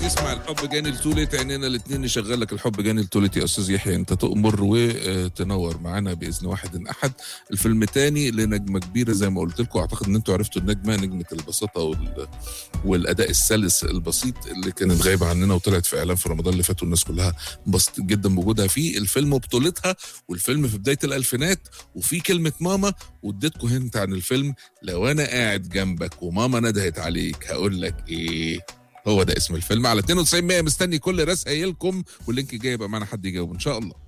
تسمع الحب جاني لتولت عينينا الاثنين نشغل لك الحب جاني لتولت يا استاذ يحيى انت تؤمر وتنور معانا باذن واحد احد الفيلم تاني لنجمه كبيره زي ما قلت لكم اعتقد ان انتوا عرفتوا النجمه نجمه البساطه وال... والاداء السلس البسيط اللي كانت غايبه عننا وطلعت في اعلان في رمضان اللي فات والناس كلها انبسطت جدا بوجودها فيه الفيلم وبطولتها والفيلم في بدايه الالفينات وفي كلمه ماما واديتكم هنت عن الفيلم لو انا قاعد جنبك وماما ندهت عليك هقول لك ايه هو ده اسم الفيلم على 92 100 مستني كل رسائلكم واللينك جاي يبقى معانا حد يجاوب ان شاء الله